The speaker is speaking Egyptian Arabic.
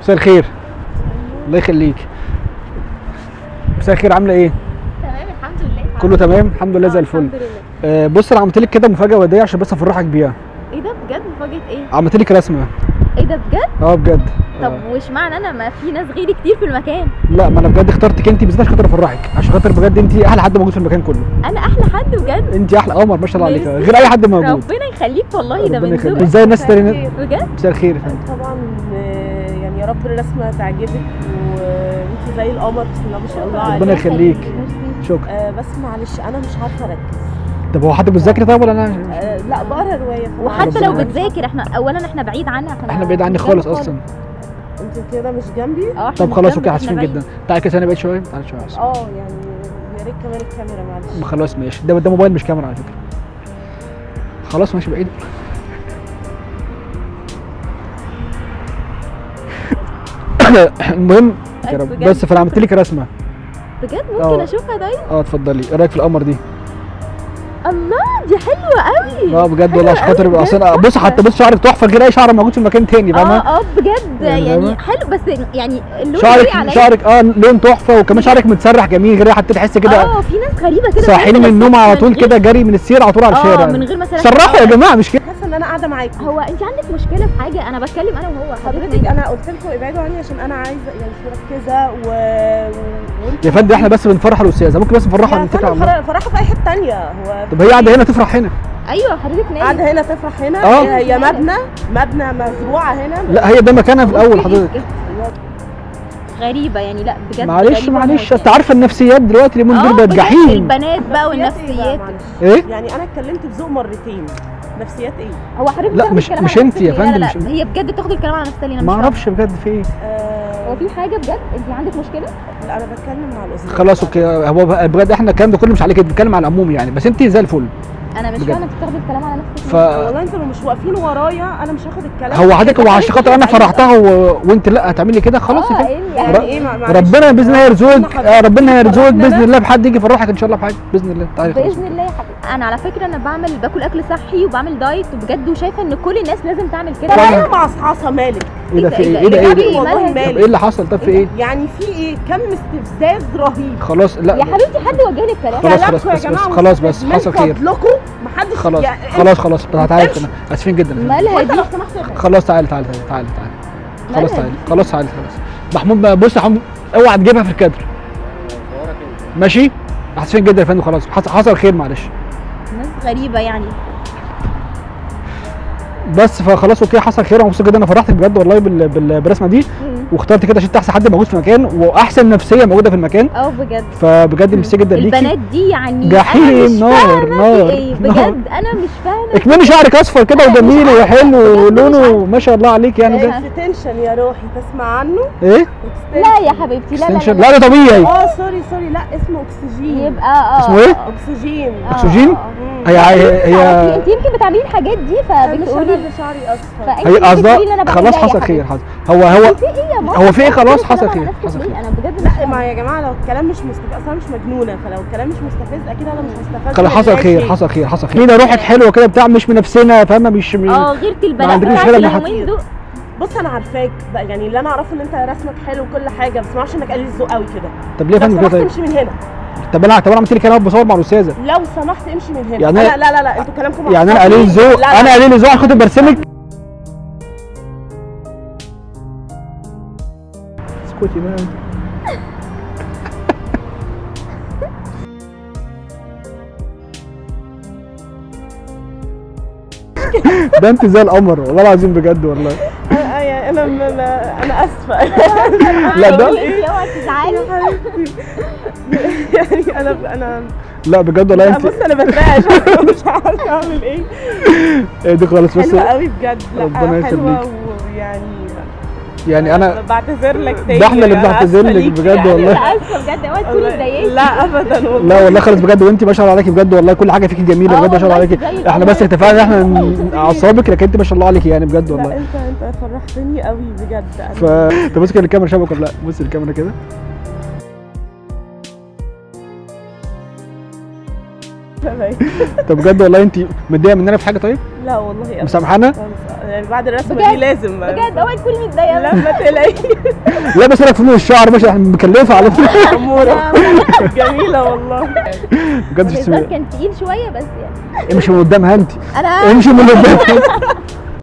مساء الخير الله يخليك مساء الخير عامله ايه تمام الحمد لله كله تمام الحمد لله زي الفل الحمد لله آه بص انا عملت لك كده مفاجاه وديه عشان بس افرحك بيها ايه ده بجد مفاجأة ايه؟ عملت لك رسمه ايه ده بجد؟ اه بجد طب آه. وش معنى انا ما في ناس غيري كتير في المكان لا ما انا بجد اخترتك انت بالذات عشان خاطر افرحك عشان خاطر بجد انت احلى حد موجود في المكان كله انا احلى حد بجد انت احلى قمر ما شاء الله عليك ميرسي. غير اي حد موجود ربنا يخليك والله ده ربنا من يخليك ذوقك ازاي الناس التانية بجد مساء الخير يا فندم طبعا آه، يعني يا رب الرسمه تعجبك وانت زي القمر بسم الله ما شاء الله ربنا عليك يخليك ميرسي. شكرا آه، بس معلش انا مش عارفه اركز طب هو حد بتذاكر طيب ولا انا آه، لا بقرا روايه فما وحتى أعرفش. لو بتذاكر احنا اولا احنا بعيد عنها احنا احنا بعيد عني خالص اصلا انت كده مش جنبي اه احنا طب خلاص مش اوكي جنب، حاسفين احنا جدا تعالى كده ثانيه بعيد شويه تعالى شويه أحسن. اه يعني يا ريت كمان الكاميرا معلش ما خلاص ماشي ده ده موبايل مش كاميرا على فكره خلاص ماشي بعيد المهم يا رب بجد. بس فانا عملت لك رسمه بجد ممكن اه. اشوفها طيب اه اتفضلي ايه رايك في القمر دي الله دي حلوه قوي اه بجد والله عشان حلوة خاطر أوي اصل بجد. أنا- بص حتى بص شعرك تحفه غير اي شعر موجود في المكان تاني فاهمه اه اه بجد يعني يعني فاهمة؟ حلو بس يعني اللون شعرك قوي عليا. شعرك اه لون تحفه وكمان شعرك متسرح جميل غير حتى تحس كده اه في ناس غريبه كده صاحيين من بتعمل النوم على من طول غير- كده جري من السير على طول على اه الشارع من غير مثلا سرحوا يا جماعه مش كده حاسه ان انا قاعده معاكم هو انت عندك مشكله في حاجه انا بتكلم انا وهو حضرتك انا قلت لكم ابعدوا عني عشان انا عايزه يعني مش مركزه و, و... وانتوا- يا فندم احنا بس بنفرح الاستاذه ممكن بس نفرحها يا ونتكل على فندم الله فرح- فرحها في اي حته تانية هو طب هي قاعده هنا تفرح هنا ايوه حضرتك نايم قاعده هنا تفرح هنا اه. هي مبنى مبنى مزروعه هنا لا هي ده مكانها في الاول حضرتك غريبه يعني لا بجد معلش غريبة معلش موت انت عارفه النفسيات دلوقتي اليومين اه دول بقت بجد جحيم البنات بقى نفسيات إيه بقى والنفسيات معلش؟ ايه يعني انا اتكلمت بذوق مرتين نفسيات ايه؟ هو حضرتك لا، بتاخد مش- الكلام مش على انت نفسك يا ليه؟ فندم، لا مش- لا هي بجد بتاخد الكلام على نفسها ليه انا ما مش اعرفش بجد في ايه آه هو في حاجه بجد انت عندك مشكله لا انا بتكلم مع الاستاذ خلاص اوكي هو بقى- بجد احنا الكلام ده كله مش عليك بنتكلم على العموم يعني بس انت زي الفل انا مش بجد. فاهمه انت بتاخدي الكلام على نفسك ف ليه؟ والله انتوا لو مش واقفين ورايا انا مش هاخد الكلام هو حضرتك هو عشان خاطر انا أيوة. فرحتها و... وانت لا هتعملي كده خلاص يا اه فندم. ايه يعني ر- ايه مع- معلش. ربنا باذن الله يرزقك حضرتك آه، ربنا يرزقك فرحنا باذن أنا. الله بحد يجي يفرحك ان شاء الله بحاجه باذن الله تعالي خلاص باذن الله يا حبيبي انا على فكره انا بعمل باكل اكل صحي وبعمل دايت وبجد وشايفه ان كل الناس لازم تعمل كده طبعاً. انا معصعصه مالك ايه ده في ايه ايه ده ايه بجد ده إيه؟ والله مالها؟ طب مالك ايه اللي حصل طب في ايه يعني في ايه كم استفزاز رهيب خلاص لا يا حبيبتي حد وجهني الكلام خلاص، كلامكم خلاص، يا بس- جماعة بس- خلاص، بس، مستفز. حصل خير. من فضلكم محدش خلاص يعني خلاص خلاص تعالى امشي. انا اسفين جدا مالها وانت دي لو سمحت يا فندم. خلاص تعالى تعالى تعالى تعالى تعالى خلاص مالها تعالى دي؟ خلاص تعالى خلاص محمود بقى بص يا حمود اوعى تجيبها في الكادر ماشي اسفين جدا يا فندم خلاص حصل- حصل خير معلش ناس غريبه يعني بس فخلاص اوكي حصل خير انا مبسوط جدا انا فرحتك بجد والله بال... بال... بالرسمه دي واخترت كده عشان انت احسن حد موجود في المكان واحسن نفسيه موجوده في المكان اه بجد فبجد ميرسي جدا ليكي البنات دي يعني جحيم، أنا مش نار، فاهمة في نار، ايه نار. بجد انا مش فاهمه اكملي شعرك اصفر كده أنا مش وجميل عارفة، وحلو بجد مش ولونه عارفة. ما شاء الله عليك يعني إيه؟ ده اكستنشن يا روحي تسمع عنه ايه لا يا حبيبتي لا لا extension؟ لا, لا ده طبيعي اه سوري سوري لا اسمه اكسجين يبقى اه اسمه إيه؟ اكسجين آه، أكسجين؟ آه، آه. هي هي تعرفي، هي انت يمكن بتعملي الحاجات دي مش انا فبتقولي اللي شعري اصفر فانت هي اللي قصدها بتقولي إن أنا بعمل خلاص ده يا حصل خير حبيبتي. حصل هو هو في ايه يا ماما هو في إيه؟ خلاص بتقولي حصل الكلام على خير، نفسك حصل ليه؟ خير. انا بجد مش لا فاهمة. ما يا جماعه لو الكلام مش مستفز اصلا مش مجنونه فلو الكلام مش مستفز اكيد انا مش هستفز خلاص من حصل أي خير شيء. حصل خير حصل خير لينا روحك حلوه كده بتاع مش منافسنا فاهمه مش اه غيرة البنات عندناش بتاعت غيرها من اليومين دول بص انا عارفاك بقى يعني اللي انا اعرفه ان انت رسمك حلو وكل حاجه بس ما اعرفش انك قليل الذوق قوي كده طب ليه يا لو فندم كده سمحت طيب امشي من هنا طب انا طب انا عملت لك انا بصور مع الاستاذه لو سمحت امشي من هنا يعني لا أنا- لا لا, لا. انتوا كلامكم يعني انا معصبني. قليل ذوق لا، لا. انا قليل ذوق عشان خاطر برسمك اسكتي بقى ده انت زي القمر والله العظيم بجد والله آه، آه، يعني انا م- م- انا اسفه لا ده انت اوعي تزعلي يعني انا انا لا بجد والله لا انت بص انا بترعش مش عارفه اعمل ايه ايه دي خالص بس حلوه قوي بجد لا ربنا حلوه يخليك. ويعني يعني انا بعتذر لك تاني ده احنا اللي أنا بنعتذر آسفة لك ليكي بجد يعني. والله. انا اسفه بجد اوعي تكوني اتضايقتي لا ابدا والله لا والله خالص بجد وانت ما شاء الله عليكي بجد والله كل حاجه فيكي جميله اه بجد ما شاء الله والله عليكي زيك احنا والله. بس اتفقنا ان احنا ن- اعصابك لكن انت ما شاء الله عليكي يعني بجد لا والله انت انت فرحتني قوي بجد ف طب بص كده الكاميرا شبك ولا لا بص الكاميرا كده تمام. طب بجد والله انت متضايقه مننا في حاجه طيب لا والله أبدا. مسامحانا يعني بعد الرسمه بجد؟ دي لازم بجد اوعي تكوني متضايقه لا ما تقلقيش لا بس لك فنون الشعر ماشي احنا مكلفه على فكره اموره جميله والله بجد الهزار كان تقيل شويه بس يعني امشي من قدامها انت انا امشي من قدامها